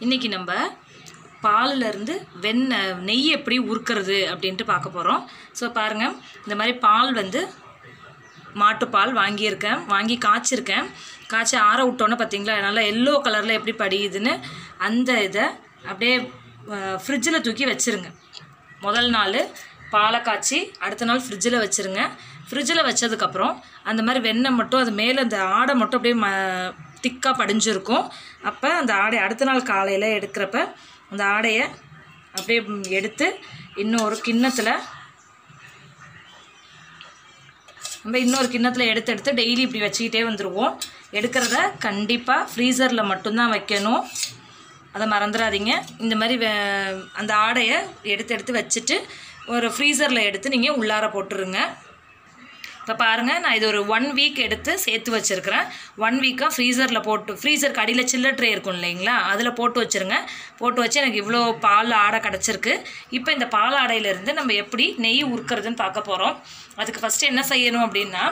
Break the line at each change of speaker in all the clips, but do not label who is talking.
இன்றைக்கி நம்ம பாலிலேருந்து வெண்ணெய் நெய் எப்படி உருக்கிறது அப்படின்ட்டு பார்க்க போகிறோம் ஸோ பாருங்கள் இந்த மாதிரி பால் வந்து மாட்டுப்பால் வாங்கியிருக்கேன் வாங்கி காய்ச்சிருக்கேன் காய்ச்சி ஆற விட்டோன்னே பார்த்தீங்களா நல்லா எல்லோ கலரில் எப்படி படியுதுன்னு அந்த இதை அப்படியே ஃப்ரிட்ஜில் தூக்கி வச்சுருங்க முதல் நாள் பாலை காய்ச்சி அடுத்த நாள் ஃப்ரிட்ஜில் வச்சுருங்க ஃப்ரிட்ஜில் வச்சதுக்கப்புறம் அந்த மாதிரி வெண்ணெய் மட்டும் அது மேலே அந்த ஆடை மட்டும் அப்படியே ம திக்காக படிஞ்சிருக்கும் அப்போ அந்த ஆடை அடுத்த நாள் காலையில் எடுக்கிறப்ப அந்த ஆடையை அப்படியே எடுத்து இன்னும் ஒரு கிண்ணத்தில் நம்ம இன்னொரு கிண்ணத்தில் எடுத்து எடுத்து டெய்லி இப்படி வச்சுக்கிட்டே வந்துடுவோம் எடுக்கிறத கண்டிப்பாக ஃப்ரீசரில் மட்டும்தான் வைக்கணும் அதை மறந்துடாதீங்க இந்த மாதிரி வே- அந்த ஆடையை எடுத்து எடுத்து வச்சுட்டு ஒரு ஃப்ரீசரில் எடுத்து நீங்கள் உள்ளார போட்டுருங்க இப்போ பாருங்கள் நான் இது ஒரு ஒன் வீக் எடுத்து சேர்த்து வச்சுருக்கிறேன் ஒன் வீக்காக ஃப்ரீசரில் போட்டு ஃப்ரீசருக்கு அடியில் சில்லர் ட்ரே இருக்கும் இல்லைங்களா அதில் போட்டு வச்சுருங்க போட்டு வச்சு எனக்கு இவ்வளோ பால் ஆடை கிடச்சிருக்கு இப்போ இந்த பால் ஆடையிலேருந்து நம்ம எப்படி நெய் உருக்கிறதுன்னு பார்க்க போகிறோம் அதுக்கு ஃபஸ்ட்டு என்ன செய்யணும் அப்படின்னா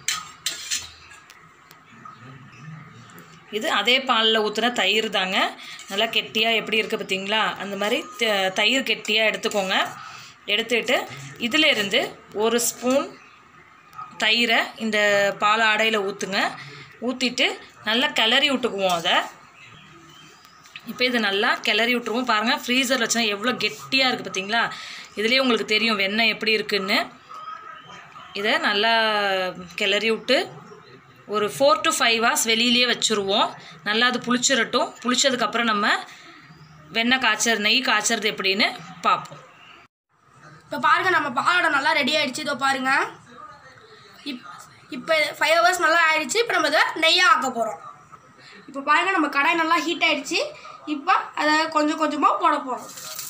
இது அதே பாலில் ஊற்றுன தயிர் தாங்க நல்லா கெட்டியாக எப்படி இருக்குது பார்த்தீங்களா அந்த மாதிரி த- தயிர் கெட்டியாக எடுத்துக்கோங்க எடுத்துட்டு இதிலேருந்து ஒரு ஸ்பூன் தயிரை இந்த பால் ஆடையில் ஊற்றுங்க ஊற்றிட்டு நல்லா கிளறி விட்டுக்குவோம் அதை இப்போ இது நல்லா கிளறி விட்டுருவோம் பாருங்கள் ஃப்ரீசரில் வச்சா எவ்வளோ கெட்டியாக இருக்குது பார்த்தீங்களா இதுலேயே உங்களுக்கு தெரியும் வெண்ணெய் எப்படி இருக்குன்னு இதை நல்லா கிளறி விட்டு ஒரு ஃபோர் டு ஃபைவ் ஹவர்ஸ் வெளியிலேயே வச்சுருவோம் நல்லா அது புளிச்சிடட்டும் புளிச்சதுக்கப்புறம் நம்ம வெண்ணெய் காய்ச்சறது நெய் காய்ச்சறது எப்படின்னு பார்ப்போம்
இப்போ பாருங்க நம்ம பாலாடை நல்லா ரெடி ஆயிடுச்சு இதோ பாருங்க இப் இப்போ ஃபைவ் ஹவர்ஸ் நல்லா ஆயிடுச்சு இப்போ நம்ம இதை நெய்யாக ஆக்க போகிறோம் இப்போ பாருங்க நம்ம கடாய் நல்லா ஹீட் ஆயிடுச்சு இப்போ அதை கொஞ்சம் கொஞ்சமாக போட போகிறோம்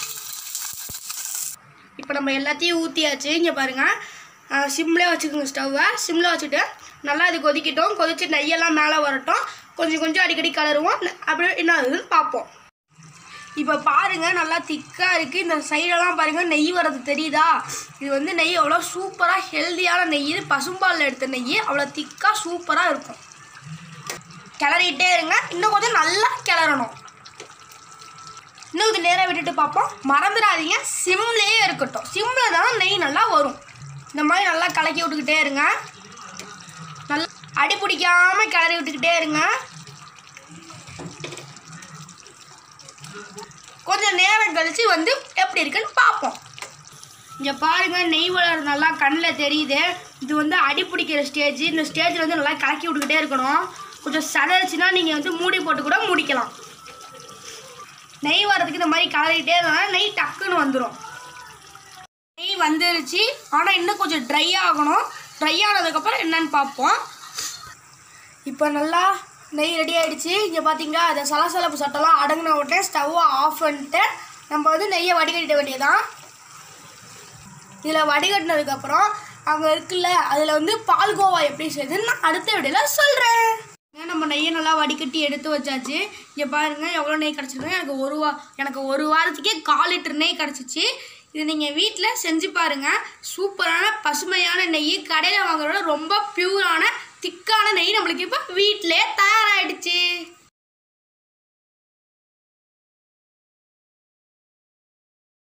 இப்போ நம்ம எல்லாத்தையும் ஊற்றியாச்சு இங்கே பாருங்க சிம்லேயே வச்சுக்கோங்க ஸ்டவ்வை சிம்மில் வச்சுட்டு நல்லா இது கொதிக்கட்டும் கொதிச்சு நெய்யெல்லாம் மேலே வரட்டும் கொஞ்சம் கொஞ்சம் அடிக்கடி கலருவோம் அப்படியே என்ன ஆகுதுன்னு பார்ப்போம் இப்போ பாருங்க நல்லா திக்காக இருக்குது இந்த சைடெல்லாம் பாருங்க நெய் வர்றது தெரியுதா இது வந்து நெய் அவ்வளோ சூப்பராக ஹெல்தியான நெய் இது பசும்பாலில் எடுத்த நெய் அவ்வளோ திக்காக சூப்பராக இருக்கும் கிளறிட்டே இருங்க இன்னும் கொஞ்சம் நல்லா கிளறணும் இன்னும் கொஞ்சம் நேரம் விட்டுட்டு பார்ப்போம் மறந்துடாதீங்க சிம்லேயே இருக்கட்டும் சிம்மில் தான் நெய் நல்லா வரும் இந்த மாதிரி நல்லா கலக்கி விட்டுக்கிட்டே இருங்க நல்லா அடி பிடிக்காம கிளறி விட்டுக்கிட்டே இருங்க கொஞ்சம் நேரம் கழிச்சு வந்து எப்படி இருக்குன்னு பார்ப்போம் இங்கே பாருங்க நெய் வளர் நல்லா கண்ணில் தெரியுது இது வந்து அடி பிடிக்கிற ஸ்டேஜ் இந்த ஸ்டேஜில் வந்து நல்லா கலக்கி விட்டுக்கிட்டே இருக்கணும் கொஞ்சம் சதறிச்சுன்னா நீங்கள் வந்து மூடி போட்டு கூட முடிக்கலாம் நெய் வரதுக்கு இந்த மாதிரி கலரிட்டே இருந்தால் நெய் டக்குன்னு வந்துடும் நெய் வந்துருச்சு ஆனால் இன்னும் கொஞ்சம் ட்ரை ஆகணும் ட்ரை ஆனதுக்கப்புறம் என்னன்னு பார்ப்போம் இப்போ நல்லா நெய் ரெடி ஆயிடுச்சு இங்கே பார்த்தீங்களா அந்த சலசலப்பு சட்டெல்லாம் அடங்கின உடனே ஸ்டவ்வை ஆஃப் பண்ணிட்டு நம்ம வந்து நெய்யை வடிகட்டிட வேண்டியதான் இதில் வடிகட்டினதுக்கப்புறம் அங்கே இருக்குல்ல அதில் வந்து பால்கோவா எப்படி செய்யுதுன்னு நான் அடுத்த வீடியோவில் சொல்கிறேன் நம்ம நெய்யை நல்லா வடிகட்டி எடுத்து வச்சாச்சு இங்கே பாருங்கள் எவ்வளோ நெய் கிடச்சிருக்கு எனக்கு ஒரு வா எனக்கு ஒரு வாரத்துக்கே கால் லிட்டர் நெய் கிடச்சிச்சு இது நீங்கள் வீட்டில் செஞ்சு பாருங்கள் சூப்பரான பசுமையான நெய் கடையில் வாங்குறத விட ரொம்ப பியூரான திக்கான நெய் நம்மளுக்கு இப்போ வீட்டிலே தயாராகிடுச்சு